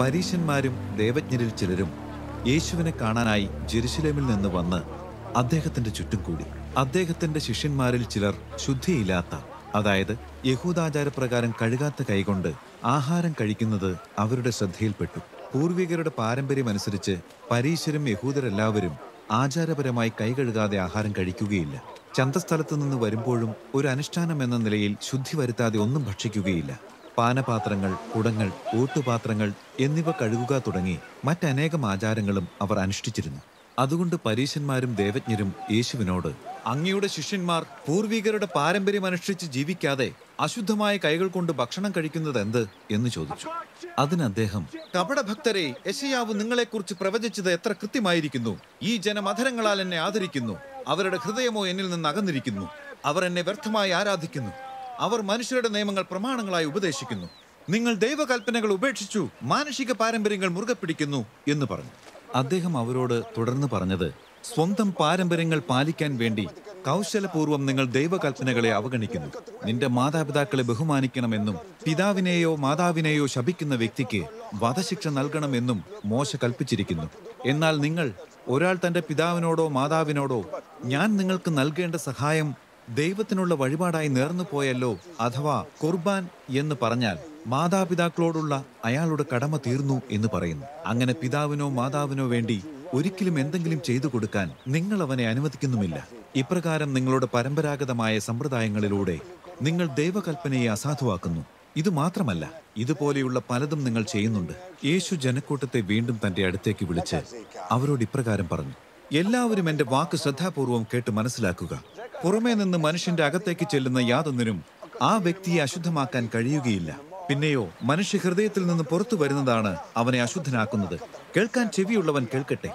പരീശന്മാരും ദേവജ്ഞരിൽ ചിലരും യേശുവിനെ കാണാനായി ജെറുസലേമിൽ നിന്ന് വന്ന് അദ്ദേഹത്തിന്റെ ചുറ്റും കൂടി അദ്ദേഹത്തിന്റെ ശിഷ്യന്മാരിൽ ചിലർ ശുദ്ധിയില്ലാത്ത അതായത് യഹൂദാചാരപ്രകാരം കഴുകാത്ത കൈകൊണ്ട് ആഹാരം കഴിക്കുന്നത് അവരുടെ ശ്രദ്ധയിൽപ്പെട്ടു പൂർവികരുടെ പാരമ്പര്യമനുസരിച്ച് പരീശരും യഹൂദരെല്ലാവരും ആചാരപരമായി കൈ കഴുകാതെ ആഹാരം കഴിക്കുകയില്ല ചന്തസ്ഥലത്തു നിന്ന് വരുമ്പോഴും ഒരു അനുഷ്ഠാനം എന്ന നിലയിൽ ശുദ്ധി വരുത്താതെ ഒന്നും ഭക്ഷിക്കുകയില്ല പാനപാത്രങ്ങൾ കുടങ്ങൾ ഊട്ടുപാത്രങ്ങൾ എന്നിവ കഴുകുക തുടങ്ങി മറ്റനേകം ആചാരങ്ങളും അവർ അനുഷ്ഠിച്ചിരുന്നു അതുകൊണ്ട് പരീശന്മാരും ദേവജ്ഞരും യേശുവിനോട് അങ്ങയുടെ ശിഷ്യന്മാർ പൂർവികരുടെ പാരമ്പര്യം അനുഷ്ഠിച്ച് ജീവിക്കാതെ അശുദ്ധമായ കൈകൾ കൊണ്ട് ഭക്ഷണം കഴിക്കുന്നത് എന്ത് എന്ന് ചോദിച്ചു അതിന് അദ്ദേഹം കപടഭക്തരെ യശയാവ് നിങ്ങളെക്കുറിച്ച് പ്രവചിച്ചത് എത്ര കൃത്യമായിരിക്കുന്നു ഈ ജനം അധരങ്ങളാൽ എന്നെ ആദരിക്കുന്നു അവരുടെ ഹൃദയമോ എന്നിൽ നിന്ന് അകന്നിരിക്കുന്നു അവർ എന്നെ വ്യർത്ഥമായി ആരാധിക്കുന്നു അവർ മനുഷ്യരുടെ നിയമങ്ങൾ പ്രമാണങ്ങളായി ഉപദേശിക്കുന്നു നിങ്ങൾ ദൈവകൽപ്പനകൾ ഉപേക്ഷിച്ചു മാനുഷിക പാരമ്പര്യങ്ങൾ മുറുകെ പിടിക്കുന്നു എന്ന് പറഞ്ഞു അദ്ദേഹം അവരോട് തുടർന്ന് പറഞ്ഞത് സ്വന്തം പാരമ്പര്യങ്ങൾ പാലിക്കാൻ വേണ്ടി കൗശലപൂർവ്വം നിങ്ങൾ ദൈവകൽപ്പനകളെ അവഗണിക്കുന്നു നിന്റെ മാതാപിതാക്കളെ ബഹുമാനിക്കണമെന്നും പിതാവിനെയോ മാതാവിനെയോ ശപിക്കുന്ന വ്യക്തിക്ക് വധശിക്ഷ നൽകണമെന്നും മോശ കൽപ്പിച്ചിരിക്കുന്നു എന്നാൽ നിങ്ങൾ ഒരാൾ തന്റെ പിതാവിനോടോ മാതാവിനോടോ ഞാൻ നിങ്ങൾക്ക് നൽകേണ്ട സഹായം ദൈവത്തിനുള്ള വഴിപാടായി നേർന്നു പോയല്ലോ അഥവാ കുർബാൻ എന്ന് പറഞ്ഞാൽ മാതാപിതാക്കളോടുള്ള അയാളുടെ കടമ തീർന്നു എന്ന് പറയുന്നു അങ്ങനെ പിതാവിനോ മാതാവിനോ വേണ്ടി ഒരിക്കലും എന്തെങ്കിലും ചെയ്തു കൊടുക്കാൻ നിങ്ങൾ അവനെ അനുവദിക്കുന്നുമില്ല ഇപ്രകാരം നിങ്ങളുടെ പരമ്പരാഗതമായ സമ്പ്രദായങ്ങളിലൂടെ നിങ്ങൾ ദൈവകൽപ്പനയെ അസാധുവാക്കുന്നു ഇത് മാത്രമല്ല ഇതുപോലെയുള്ള പലതും നിങ്ങൾ ചെയ്യുന്നുണ്ട് യേശു ജനക്കൂട്ടത്തെ വീണ്ടും തന്റെ അടുത്തേക്ക് വിളിച്ച് അവരോട് ഇപ്രകാരം പറഞ്ഞു എല്ലാവരും എന്റെ വാക്ക് ശ്രദ്ധാപൂർവം കേട്ട് മനസ്സിലാക്കുക പുറമേ നിന്ന് മനുഷ്യന്റെ അകത്തേക്ക് ചെല്ലുന്ന യാതൊന്നിനും ആ വ്യക്തിയെ അശുദ്ധമാക്കാൻ കഴിയുകയില്ല പിന്നെയോ മനുഷ്യ ഹൃദയത്തിൽ നിന്ന് പുറത്തു വരുന്നതാണ് അവനെ അശുദ്ധനാക്കുന്നത് കേൾക്കാൻ ചെവിയുള്ളവൻ കേൾക്കട്ടെ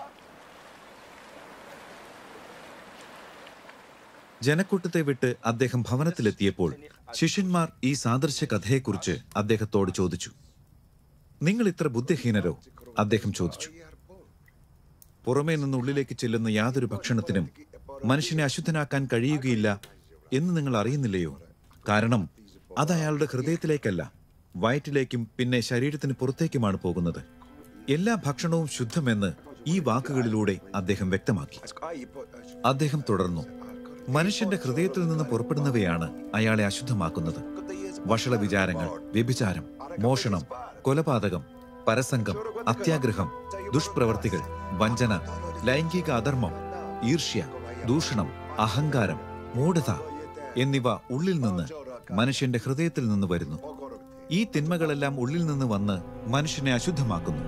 ജനക്കൂട്ടത്തെ വിട്ട് അദ്ദേഹം ഭവനത്തിലെത്തിയപ്പോൾ ശിഷ്യന്മാർ ഈ സാദൃശ്യ കഥയെക്കുറിച്ച് അദ്ദേഹത്തോട് ചോദിച്ചു നിങ്ങൾ ഇത്ര ബുദ്ധിഹീനരോ അദ്ദേഹം ചോദിച്ചു പുറമേ നിന്ന് ഉള്ളിലേക്ക് ചെല്ലുന്ന യാതൊരു ഭക്ഷണത്തിനും മനുഷ്യനെ അശുദ്ധനാക്കാൻ കഴിയുകയില്ല എന്ന് നിങ്ങൾ അറിയുന്നില്ലയോ കാരണം അത് അയാളുടെ ഹൃദയത്തിലേക്കല്ല വയറ്റിലേക്കും പിന്നെ ശരീരത്തിന് പുറത്തേക്കുമാണ് പോകുന്നത് എല്ലാ ഭക്ഷണവും ശുദ്ധമെന്ന് ഈ വാക്കുകളിലൂടെ അദ്ദേഹം വ്യക്തമാക്കി അദ്ദേഹം തുടർന്നു മനുഷ്യന്റെ ഹൃദയത്തിൽ നിന്ന് പുറപ്പെടുന്നവയാണ് അയാളെ അശുദ്ധമാക്കുന്നത് വഷള വിചാരങ്ങൾ വ്യഭിചാരം മോഷണം കൊലപാതകം പരസംഗം അത്യാഗ്രഹം ദുഷ്പ്രവർത്തികൾ വഞ്ചന ലൈംഗിക അധർമ്മം ഈർഷ്യ ദൂഷണം അഹങ്കാരം മൂഢത എന്നിവ ഉള്ളിൽ നിന്ന് മനുഷ്യന്റെ ഹൃദയത്തിൽ നിന്ന് വരുന്നു ഈ തിന്മകളെല്ലാം ഉള്ളിൽ നിന്ന് വന്ന് മനുഷ്യനെ അശുദ്ധമാക്കുന്നു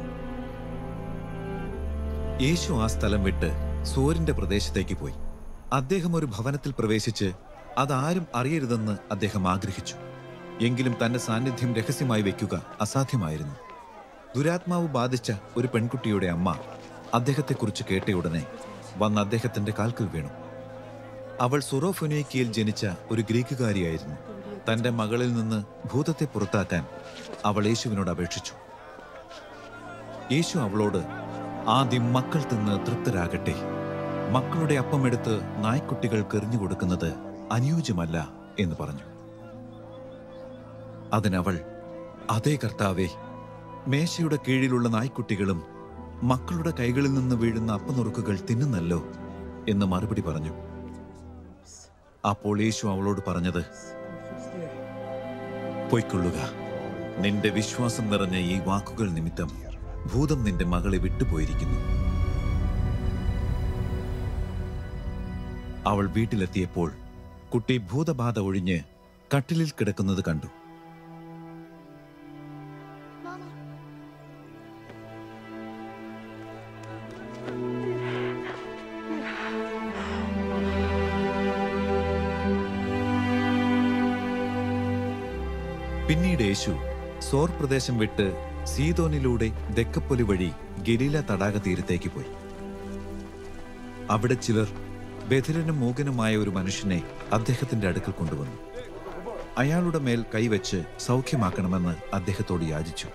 യേശു ആ സ്ഥലം വിട്ട് സോരിന്റെ പ്രദേശത്തേക്ക് പോയി അദ്ദേഹം ഒരു ഭവനത്തിൽ പ്രവേശിച്ച് അതാരും അറിയരുതെന്ന് അദ്ദേഹം ആഗ്രഹിച്ചു എങ്കിലും തന്റെ സാന്നിധ്യം രഹസ്യമായി വെക്കുക അസാധ്യമായിരുന്നു ദുരാത്മാവ് ബാധിച്ച ഒരു പെൺകുട്ടിയുടെ അമ്മ അദ്ദേഹത്തെക്കുറിച്ച് കേട്ടയുടനെ വന്ന് അദ്ദേഹത്തിന്റെ കാൽക്കൽ വീണു അവൾ സുറോഫൊനേക്കിയിൽ ജനിച്ച ഒരു ഗ്രീക്കുകാരിയായിരുന്നു തന്റെ മകളിൽ നിന്ന് ഭൂതത്തെ പുറത്താക്കാൻ അവൾ യേശുവിനോട് അപേക്ഷിച്ചു യേശു അവളോട് ആദ്യം മക്കൾ തിന്ന് തൃപ്തരാകട്ടെ മക്കളുടെ അപ്പമെടുത്ത് നായ്ക്കുട്ടികൾക്ക് എറിഞ്ഞു കൊടുക്കുന്നത് അനുയോജ്യമല്ല എന്ന് പറഞ്ഞു അതിനവൾ അതേ കർത്താവേ മേശയുടെ കീഴിലുള്ള നായ്ക്കുട്ടികളും മക്കളുടെ കൈകളിൽ നിന്ന് വീഴുന്ന അപ്പനുറുക്കുകൾ തിന്നുന്നല്ലോ എന്ന് മറുപടി പറഞ്ഞു അപ്പോൾ യേശു അവളോട് പറഞ്ഞത് പൊയ്ക്കൊള്ളുക നിന്റെ വിശ്വാസം നിറഞ്ഞ ഈ വാക്കുകൾ നിമിത്തം ഭൂതം നിന്റെ മകളെ വിട്ടുപോയിരിക്കുന്നു അവൾ വീട്ടിലെത്തിയപ്പോൾ കുട്ടി ഭൂതബാധ ഒഴിഞ്ഞ് കട്ടിലിൽ കിടക്കുന്നത് കണ്ടു പിന്നീട് യേശു സോർ പ്രദേശം വിട്ട് സീതോനിലൂടെ ദക്കപ്പൊലി വഴി ഗലീല തടാക തീരത്തേക്ക് പോയി അവിടെ ചിലർ ബധിരനും മൂകനുമായ ഒരു മനുഷ്യനെ അദ്ദേഹത്തിന്റെ അടുക്കൽ കൊണ്ടുവന്നു അയാളുടെ മേൽ കൈവച്ച് സൗഖ്യമാക്കണമെന്ന് അദ്ദേഹത്തോട് യാചിച്ചു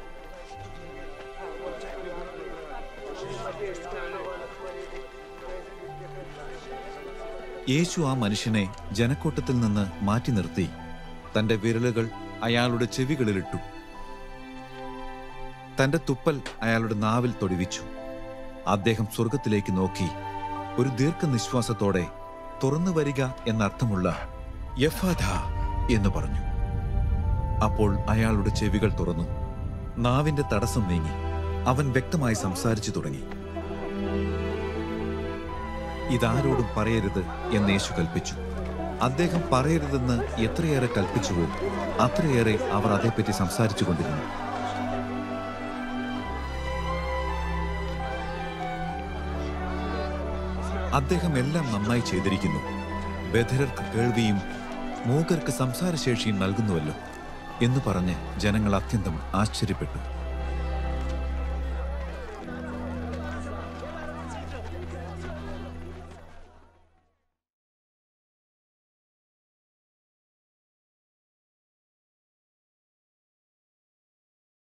യേശു ആ മനുഷ്യനെ ജനക്കൂട്ടത്തിൽ നിന്ന് മാറ്റി നിർത്തി തന്റെ വിരലുകൾ അയാളുടെ ചെവികളിലിട്ടു തന്റെ തുപ്പൽ അയാളുടെ നാവിൽ തൊടിവിച്ചു അദ്ദേഹം സ്വർഗത്തിലേക്ക് നോക്കി ഒരു ദീർഘനിശ്വാസത്തോടെ തുറന്നു വരിക എന്നർത്ഥമുള്ള യഫാധ എന്ന് പറഞ്ഞു അപ്പോൾ അയാളുടെ ചെവികൾ തുറന്നു നാവിന്റെ തടസ്സം നീങ്ങി അവൻ വ്യക്തമായി സംസാരിച്ചു തുടങ്ങി ഇതാരോടും പറയരുത് എന്ന് യേശു കൽപ്പിച്ചു അദ്ദേഹം പറയരുതെന്ന് എത്രയേറെ കൽപ്പിച്ചുവോ അത്രയേറെ അവർ അതേപ്പറ്റി സംസാരിച്ചു കൊണ്ടിരുന്നു അദ്ദേഹം എല്ലാം നന്നായി ചെയ്തിരിക്കുന്നു ബധിരർക്ക് കേൾവിയും മൂകർക്ക് സംസാരശേഷിയും നൽകുന്നുവല്ലോ എന്ന് പറഞ്ഞ് ജനങ്ങൾ അത്യന്തം ആശ്ചര്യപ്പെട്ടു